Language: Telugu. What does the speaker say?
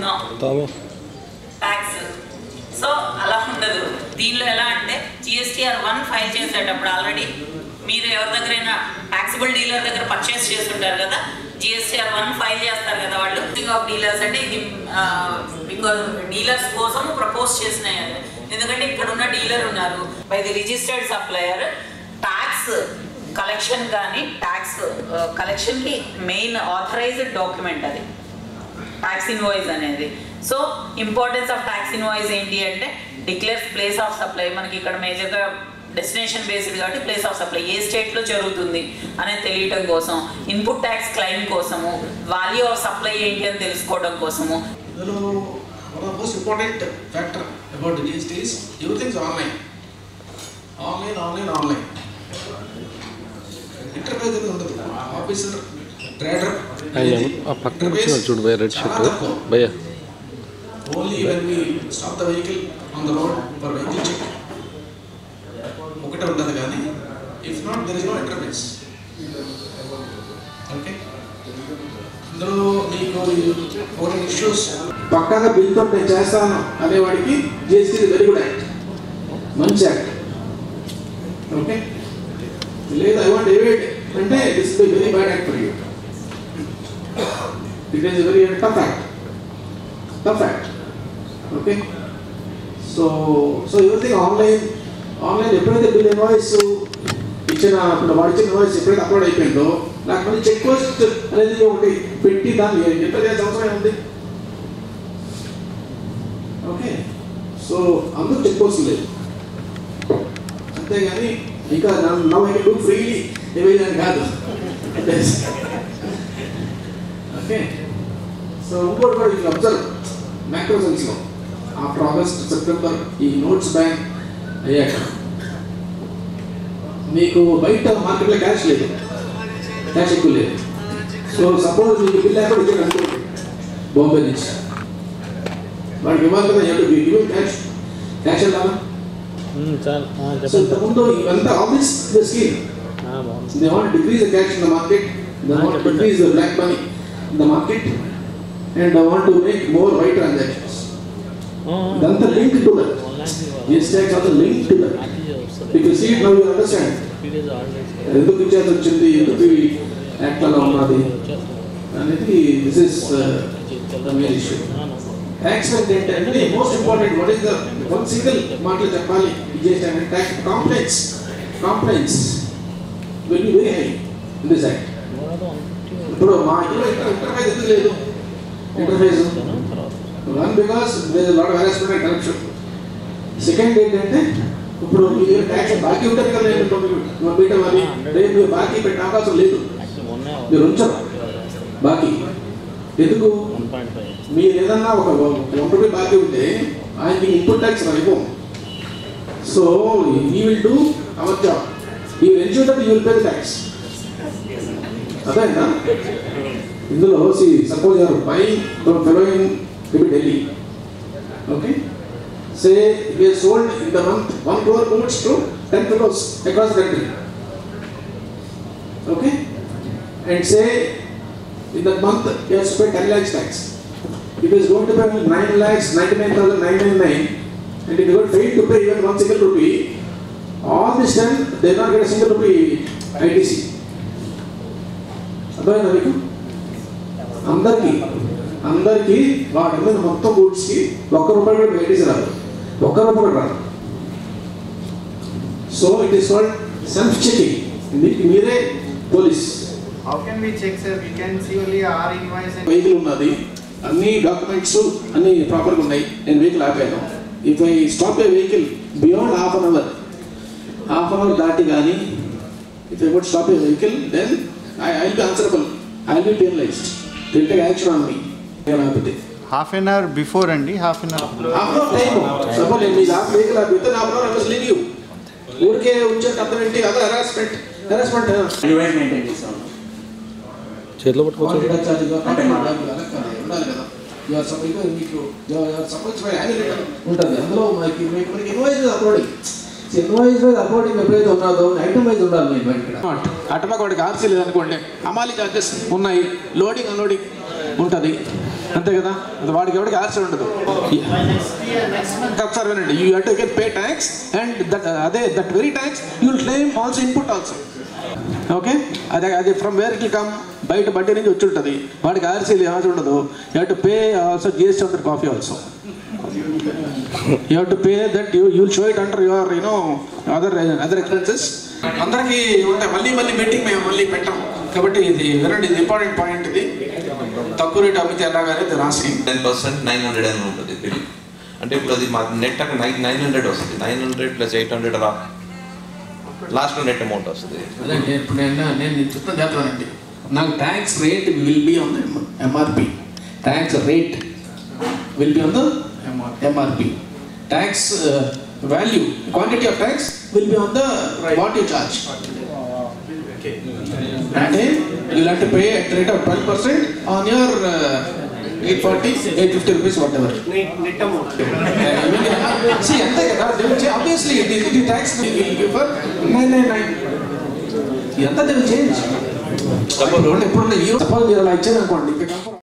నో ట్యాక్స్ సో అలా ఉండదు దీనిలో ఎలా అంటే జిఎస్టీఆర్ వన్ ఫైల్ చేసేటప్పుడు ఆల్రెడీ మీరు ఎవరి దగ్గరైనా ట్యాక్సిబుల్ డీలర్ దగ్గర పర్చేస్ చేస్తుంటారు కదా జిఎస్టీఆర్ వన్ ఫైల్ చేస్తారు కదా వాళ్ళు ఆఫ్ డీలర్స్ అంటే ఇది బికాజ్ డీలర్స్ కోసం ప్రపోజ్ చేసినాయి అది. ఎందుకంటే ఇక్కడ ఉన్న డీలర్ ఉన్నారు by the registered supplier tax collection కానీ ట్యాక్స్ కలెక్షన్కి మెయిన్ ఆథరైజ్డ్ డాక్యుమెంట్ అది ట్యాక్స్ ఇన్వాయిస్ అనేది so importance of tax invoice ఏంటి అంటే డిక్లేర్స్ ప్లేస్ ఆఫ్ సప్లై మనకి ఇక్కడ మేజర్గా డెస్టినేషన్ బేస్డ్ కాబట్టి ప్లేస్ ఆఫ్ సప్లై ఏ స్టేట్లో జరుగుతుంది అనేది తెలియటం కోసం ఇన్పుట్ ట్యాక్స్ క్లెయిమ్ కోసము వాల్యూ ఆఫ్ సప్లై ఏంటి అని తెలుసుకోవడం కోసము ఇందులో one of most important factor about GST is everything's online online online online interface అనేది ఉండదు ఆఫీసర్ ట్రేడర్ అయ్యాను ఆ పక్కన కూర్చున్నాడు చూడు భయ్య రెడ్ షర్ట్ భయ్య only when we stop the vehicle on the road for vehicle check ఒకటే ఉంటుంది కానీ if not there is no interface okay ఇందులో మీకు ఒక ఇష్యూస్ పక్కాగా బిల్తో నేను చేస్తాను అనేవాడికి జిఎస్టీ వెరీ గుడ్ యాక్ట్ మంచి యాక్ట్ ఓకే లేదు ఐ వాంట్ ఎవేట్ అంటే this is very bad act for you it is very tough act tough act okay so so everything online online ఎప్పుడైతే బిల్ ఇన్వాయిస్ ఇచ్చిన ఇప్పుడు వాడు ఇచ్చిన ఇన్వాయిస్ ఎప్పుడైతే అప్లోడ్ అయిపోయిందో నాకు మళ్ళీ చెక్ పోస్ట్ అనేది ఒకటి పెట్టి దాన్ని ఎంత చేయాల్సిన అవసరం ఉంది ఓకే సో అందరూ చెక్ పోస్ట్ లేదు అంతేగాని ఇంకా నవ్ ఐ డూ ఫ్రీలీ ఏమైనా కాదు ఓకే సో ఇంకోటి కూడా ఇట్లా అబ్జర్వ్ మ్యాక్రో సెన్స్లో ఆఫ్టర్ ఆగస్ట్ సెప్టెంబర్ ఈ నోట్స్ బ్యాన్ అయ్యాక మీకు బయట మార్కెట్లో క్యాష్ లేదు క్యాష్ ఎక్కువ లేదు సో సపోజ్ మీకు బిల్ ఎక్కడ ఇచ్చాడు అనుకోండి బాంబే నుంచి వాడికి ఇవ్వాలి కదా ఎవరు గివ్ క్యాష్ క్యాష్ వెళ్ళాలా సో ఇంతకుముందు ఇవంతా office the scheme they want to decrease the cash in the market, they want to decrease the black money in the market, and they want to make more white transactions. That's the link to that. Yes, tax also linked to that. If you see it now, you understand. ఎందుకు ఇచ్చేది వచ్చింది ఎందుకు ఈ యాక్ట్ అలా ఉన్నది అనేది this is the main issue tax అంటే ఏంటంటే most important what is the one single మాటలు చెప్పాలి ఇది చేస్తే tax compliance compliance will be very high in this act. ఇప్పుడు మా ఇంట్లో ఇంటర్ఫేస్ ఎందుకు లేదు interface one because there lot of harassment and corruption second ఏంటంటే ఇప్పుడు మీరు ట్యాక్స్ బాకీ ఉంటుంది కదా నేను మీరు పెట్టడం అని రేపు మీరు బాకీ పెట్టే అవకాశం లేదు మీరు ఉంచరు బాకీ ఎందుకు మీరు ఏదన్నా ఒక వన్ రూపీ బాకీ ఉంటే ఆయనకి ఇన్పుట్ ట్యాక్స్ ఇవ్వం so we will do our job we will ensure that you will pay the tax అదేనా ఇందులో see suppose you're buy from following to Delhi okay say we have sold in the month 1 crore goods to 10 fellows across the country okay and say in that month you have to pay 10 lakhs tax if it is going to pay 9 lakhs 99,999 and if you got failed to pay even one single rupee all this time they not get a single rupee ITC అర్థమైందా మీకు అందరికీ అందరికీ వాటి మీద మొత్తం గూడ్స్కి ఒక్క రూపాయి కూడా ఐటీసీ రాదు ఒక్క రూపాయి కూడా రాదు so it is called self checking మీకు మీరే police How can we check, sir? We can see only our invoice and vehicle ఉన్నది అన్ని డాక్యుమెంట్స్ అన్ని ప్రాపర్గా ఉన్నాయి నేను వెహికల్ ఆపాను if I stop a vehicle beyond half an hour half an hour దాటి కానీ if I would stop a vehicle then I I be answerable I be penalised they'll take action on me ఆపితే half an hour before and half an hour. Half an hour time suppose నేను మీ లాస్ట్ వెహికల్ ఆపితే half an hour I must leave you ఊరికే ఉంచే అర్థం ఏంటి అదే హెరాస్మెంట్ హెరాస్మెంట్ డివైడ్ మెయింటైన్ చేస్తాం చేతిలో పట్టుకోవచ్చు క్వాంటిటీ ఛార్జ్ అంటే ఉండాలి కదా యువర్ సపోజ్ మీకు యువర్ సపోజ్ బై యాన్యువల్ ఉంటుంది అందులో మనకి మీకు మనకి invoice uploading invoice wise uploading ఎప్పుడైతే ఉన్నదో ఐటమ్ వైజ్ ఉండాలి మీకు ఇక్కడ అటమాక వాడికి ఆర్సీ లేదనుకోండి హమాలి చార్జెస్ ఉన్నాయి లోడింగ్ అన్లోడింగ్ ఉంటుంది అంతే కదా అది వాడికి ఎవరికి ఆన్సర్ ఉండదు ఒకసారి వినండి you have to get pay tax and that అదే that very tax you will claim also input also okay అదే అది ఫ్రమ్ వేర్ ఇట్ కమ్ బయట బడ్డీ నుంచి వచ్చి ఉంటుంది వాడికి ఆర్సీలు ఏమైనా ఉండదు you have to pay also GST on that coffee also you have to pay that you you show it under your you know other other expenses అందరికీ ఉంటాయి మళ్ళీ మళ్ళీ మీటింగ్ మేము మళ్ళీ పెట్టాం కాబట్టి ఇది వినండి ఇది ఇంపార్టెంట్ పాయింట్ ఇది తక్కువ రేట్ అమ్మితే ఎలాగనే ఇది రాసి టెన్ పర్సెంట్ నైన్ హండ్రెడ్ అని ఉంటుంది బిల్ అంటే ఇప్పుడు అది మా నెట్ అక్కడ నైన్ నైన్ హండ్రెడ్ వస్తుంది nine hundred plus eight hundred రా లాస్ట్ నెట్ అమౌంట్ వస్తుంది అదే ఇప్పుడు నేను నేను చెప్తాను చేస్తానండి నాకు tax rate will be on the MRP tax rate will be on the MRP tax value quantity of tax will be on the what you charge అంటే you have to pay at rate of twelve percent on your eight forty eight fifty rupees what ever See, అంతే కదా ఆబ్వియస్లీ ఇది ఇది tax for nine nine nine ఇదంతా దీన్ని చేంజ్ సపోజ్ ఎప్పుడున్న ఈ సపోజ్ మీరు అలా ఇచ్చారు అనుకోండి